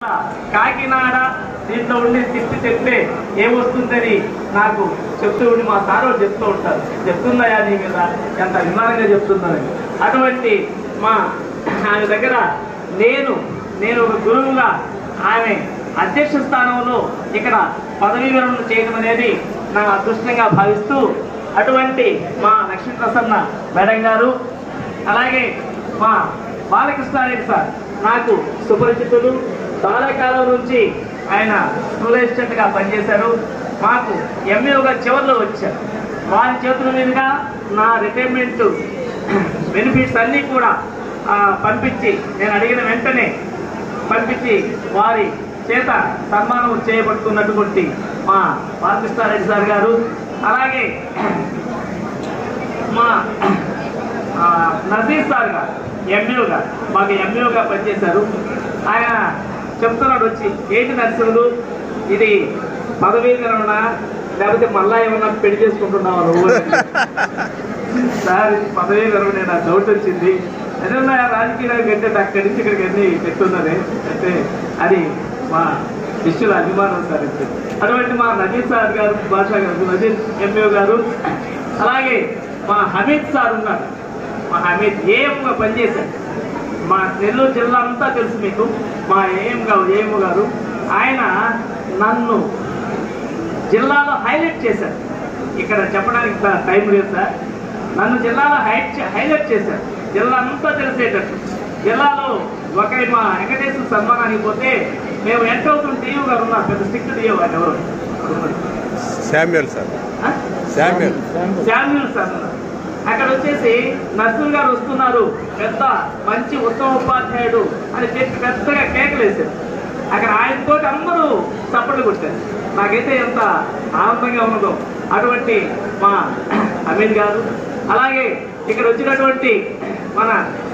కాకినాడ దీంట్లో ఉండి తిప్పి చెప్తే ఏమొస్తుందని నాకు చెప్తూ ఉండి మా సార్ వాళ్ళు చెప్తూ ఉంటారు చెప్తుందయా నీ మీద ఎంత అభిమానంగా చెప్తుందని అటువంటి మా ఆమె దగ్గర నేను నేను ఒక గురువుగా ఆమె అధ్యక్ష స్థానంలో ఇక్కడ పదవీ విరమణ చేయడం అనేది నా అదృష్టంగా భావిస్తూ అటువంటి మా లక్ష్మీ ప్రసన్న మేడం గారు అలాగే మా బాలకృష్ణారెడ్డి సార్ నాకు సుపరిచితులు చాలా కాలం నుంచి ఆయన స్కూల్ అసిస్టెంట్గా పనిచేశారు మాకు ఎంఏగా చివరిలో వచ్చారు వారి చేతుల మీదుగా నా రిటైర్మెంట్ బెనిఫిట్స్ అన్నీ కూడా ఆ, పంపించి నేను అడిగిన వెంటనే పంపించి వారి చేత సన్మానం చేయబడుతున్నటువంటి మా బాలకృష్ణారెడ్డి సార్ గారు అలాగే మా ఆ, నజీర్ సార్ గారు ఎంఈఓగా మాకు ఎంఈఓగా పనిచేశారు ఆయన చెప్తున్నాడు వచ్చి ఏంటి నర్సులు ఇది పదవీ విరమణ లేకపోతే మళ్ళా ఏమన్నా పెళ్లి చేసుకుంటున్నావా నువ్వు సార్ ఇది పదవీ విరమణ నాకు డౌట్ వచ్చింది ఏదన్నా రాజకీయాలకు అంటే అక్కడి నుంచి ఇక్కడికి అన్ని పెట్టున్నది అంటే అది మా శిష్యుల అభిమానం సార్ ఇది. అటువంటి మా నజీర్ సార్ గారు భాషా గారు నజీర్ ఎంఈఓ గారు అలాగే మా హమీద్ సార్ ఉన్నారు మా హమీద్ ఏఎంగా పనిచేశారు మా నెల్లూరు జిల్లా అంతా తెలుసు మీకు మా ఏఎం గారు ఏఎం గారు ఆయన నన్ను జిల్లాలో హైలైట్ చేశారు ఇక్కడ చెప్పడానికి ట- టైం లేదు సార్ నన్ను జిల్లాలో హైట్ హైలైట్ చేశారు జిల్లా అంతా తెలిసేటట్టు జిల్లాలో ఒకరి మా వెంకటేశ్వర సన్మానానికి పోతే మేము ఎంటర్ అవుతున్న టీవీ గారు ఉన్నారు పెద్ద స్టిక్ టీవీ గారు ఎవరు శామ్యుల్ సార్ ఆ? శామ్యుల్ శామ్యుల్ సార్ ఉన్నారు. అక్కడ వచ్చేసి నర్సులు గారు వస్తున్నారు పెద్ద మంచి ఉత్తమ ఉపాధ్యాయుడు అని చెప్పి పెద్దగా కేకలు వేశారు అక్కడ ఆయనతో అందరూ చప్పట్లు కొట్టారు నాకైతే ఎంత ఆనందంగా ఉన్నదో అటువంటి మా అమీర్ గారు అలాగే ఇక్కడ వచ్చినటువంటి మన